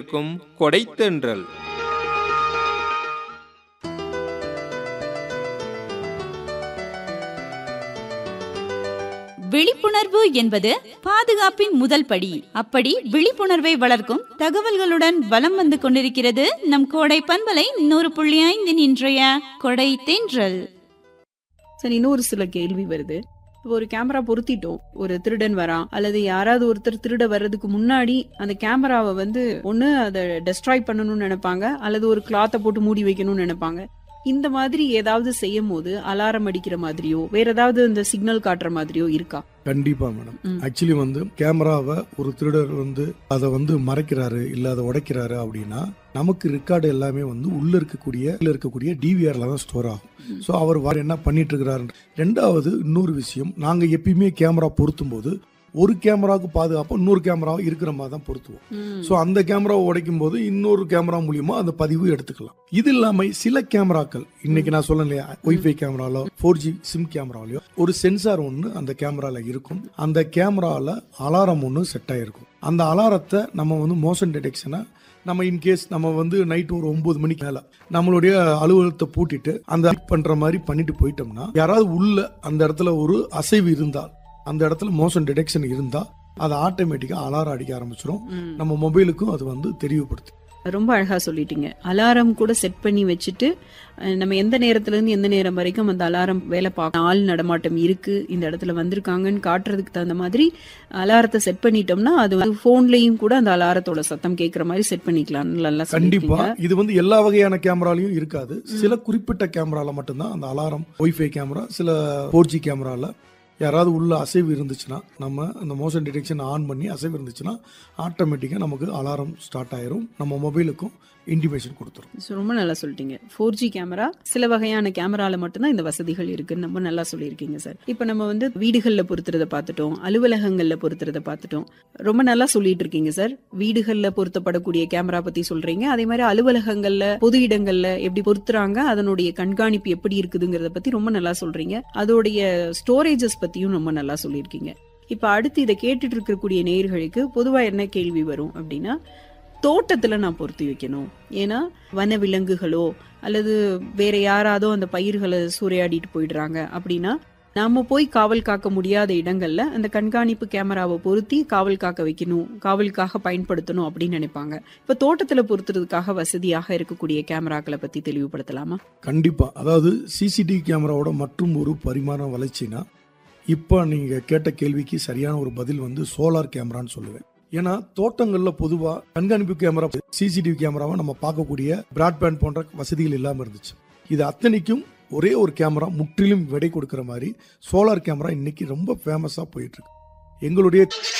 கிடைக்கும் கொடைத்தென்றல் விழிப்புணர்வு என்பது பாதுகாப்பின் முதல் படி அப்படி விழிப்புணர்வை வளர்க்கும் தகவல்களுடன் வலம் வந்து கொண்டிருக்கிறது நம் கோடை பண்பலை நூறு புள்ளி ஐந்தின் இன்றைய கொடை தென்றல் சரி இன்னொரு சில கேள்வி வருது இப்போ ஒரு கேமரா பொருத்திட்டோம் ஒரு திருடன் வரான் அல்லது யாராவது ஒருத்தர் திருட வர்றதுக்கு முன்னாடி அந்த கேமராவை வந்து ஒண்ணு அதை டெஸ்ட்ராய் பண்ணணும்னு நினைப்பாங்க அல்லது ஒரு கிளாத்தை போட்டு மூடி வைக்கணும்னு நினைப்பாங்க இந்த மாதிரி ஏதாவது செய்யும் போது அலாரம் அடிக்கிற மாதிரியோ வேற ஏதாவது இந்த சிக்னல் காட்டுற மாதிரியோ இருக்கா கண்டிப்பா மேடம் ம். ஆக்சுவலி வந்து கேமராவை ஒரு திருடர் வந்து அதை வந்து மறைக்கிறாரு இல்ல அதை உடைக்கிறாரு அப்படின்னா நமக்கு ரெக்கார்டு எல்லாமே வந்து உள்ள இருக்கக்கூடிய உள்ள இருக்கக்கூடிய டிவிஆர்ல தான் ஸ்டோர் ஆகும் ம். ஸோ அவர் வேற என்ன பண்ணிட்டு இருக்கிறாரு ரெண்டாவது இன்னொரு விஷயம் நாங்க எப்பயுமே கேமரா பொருத்தும் போது ஒரு கேமராவுக்கு பாதுகாப்பா இன்னொரு கேமராவும் இருக்கிற மாதிரி தான் பொருத்துவோம் ம். ஸோ அந்த கேமராவை உடைக்கும் போது இன்னொரு கேமரா மூலியமா அந்த பதிவு எடுத்துக்கலாம் இது இல்லாம சில கேமராக்கள் இன்னைக்கு நான் சொல்ல இல்லையா ஒய்ஃபை கேமராலோ ஃபோர் ஜி சிம் கேமராலயோ ஒரு சென்சார் ஒன்று அந்த கேமரால இருக்கும் அந்த கேமரால அலாரம் ஒன்று செட் ஆயிருக்கும் அந்த அலாரத்தை நம்ம வந்து மோஷன் டிடெக்ஷனை நம்ம இன்கேஸ் நம்ம வந்து நைட் ஒரு ஒன்பது மணிக்கு மேல நம்மளுடைய அலுவலகத்தை பூட்டிட்டு அந்த பண்ற மாதிரி பண்ணிட்டு போயிட்டோம்னா யாராவது உள்ள அந்த இடத்துல ஒரு அசைவு இருந்தால் அந்த இடத்துல மோஷன் டிடெக்ஷன் இருந்தா அது ஆட்டோமேட்டிக்கா அலாரம் அடிக்க ஆரம்பிச்சிடும் ம். நம்ம மொபைலுக்கும் அது வந்து தெரியப்படுத்து ரொம்ப அழகா சொல்லிட்டீங்க அலாரம் கூட செட் பண்ணி வச்சுட்டு அஹ், நம்ம எந்த நேரத்துல இருந்து எந்த நேரம் வரைக்கும் அந்த அலாரம் வேலை பார்க்க ஆள் நடமாட்டம் இருக்கு இந்த இடத்துல வந்திருக்காங்கன்னு காட்டுறதுக்கு தகுந்த மாதிரி அலாரத்தை செட் பண்ணிட்டோம்னா அது வந்து போன்லயும் கூட அந்த அலாரத்தோட சத்தம் கேட்கற மாதிரி செட் பண்ணிக்கலாம் நல்லா கண்டிப்பா சொல்லிருக்கீங்க. இது வந்து எல்லா வகையான கேமராலையும் இருக்காது சில குறிப்பிட்ட கேமரால மட்டும்தான் அந்த அலாரம் ஒய்ஃபை கேமரா சில ஃபோர் ஜி கேமரால யாராவது உள்ள அசைவு இருந்துச்சுன்னா நம்ம அந்த மோஷன் டிடெக்ஷன் ஆன் பண்ணி அசைவு இருந்துச்சுன்னா ஆட்டோமேட்டிக்காக நமக்கு அலாரம் ஸ்டார்ட் ஆயிரும் நம்ம மொபைலுக்கும் இன்டிமேஷன் கொடுத்துரும் So, ரொம்ப நல்லா சொல்லிட்டீங்க ஃபோர் ஜி கேமரா சில வகையான கேமரால மட்டும்தான் இந்த வசதிகள் இருக்குன்னு ரொம்ப நல்லா சொல்லியிருக்கீங்க சார் இப்போ நம்ம வந்து வீடுகளில் பொருத்துறத பார்த்துட்டோம் அலுவலகங்கள்ல பொருத்துறத பார்த்துட்டோம் ரொம்ப நல்லா சொல்லிட்டு இருக்கீங்க சார் வீடுகளில் பொருத்தப்படக்கூடிய கேமரா பத்தி சொல்றீங்க அதே மாதிரி அலுவலகங்கள்ல பொது இடங்கள்ல எப்படி பொருத்துறாங்க அதனுடைய கண்காணிப்பு எப்படி இருக்குதுங்கிறத பத்தி ரொம்ப நல்லா சொல்றீங்க அதோடைய ஸ்டோரேஜஸ் பத்தியும் ரொம்ப நல்லா சொல்லியிருக்கீங்க இப்ப அடுத்து இதை கேட்டுட்டு இருக்கக்கூடிய நேயர்களுக்கு பொதுவா என்ன கேள்வி வரும் அப்படின்னா தோட்டத்துல நான் பொருத்தி வைக்கணும் ஏன்னா வன விலங்குகளோ அல்லது வேற யாராதோ அந்த பயிர்களை சூறையாடிட்டு போயிடுறாங்க அப்படின்னா நாம போய் காவல் காக்க முடியாத இடங்கள்ல அந்த கண்காணிப்பு கேமராவை பொருத்தி காவல் காக்க வைக்கணும் காவலுக்காக பயன்படுத்தணும் அப்படின்னு நினைப்பாங்க இப்ப தோட்டத்துல பொருத்துறதுக்காக வசதியாக இருக்கக்கூடிய கேமராக்களை பத்தி தெளிவுபடுத்தலாமா கண்டிப்பா அதாவது சிசிடிவி கேமராவோட மற்றும் ஒரு பரிமாண வளர்ச்சினா இப்போ நீங்க கேட்ட கேள்விக்கு சரியான ஒரு பதில் வந்து சோலார் கேமரான்னு சொல்லுவேன் ஏன்னா தோட்டங்கள்ல பொதுவா கண்காணிப்பு கேமரா சிசிடிவி கேமராவை நம்ம பார்க்கக்கூடிய பிராட்பேண்ட் போன்ற வசதிகள் இல்லாம இருந்துச்சு இது அத்தனைக்கும் ஒரே ஒரு கேமரா முற்றிலும் விடை கொடுக்கிற மாதிரி சோலார் கேமரா இன்னைக்கு ரொம்ப ஃபேமஸா போயிட்டு இருக்கு எங்களுடைய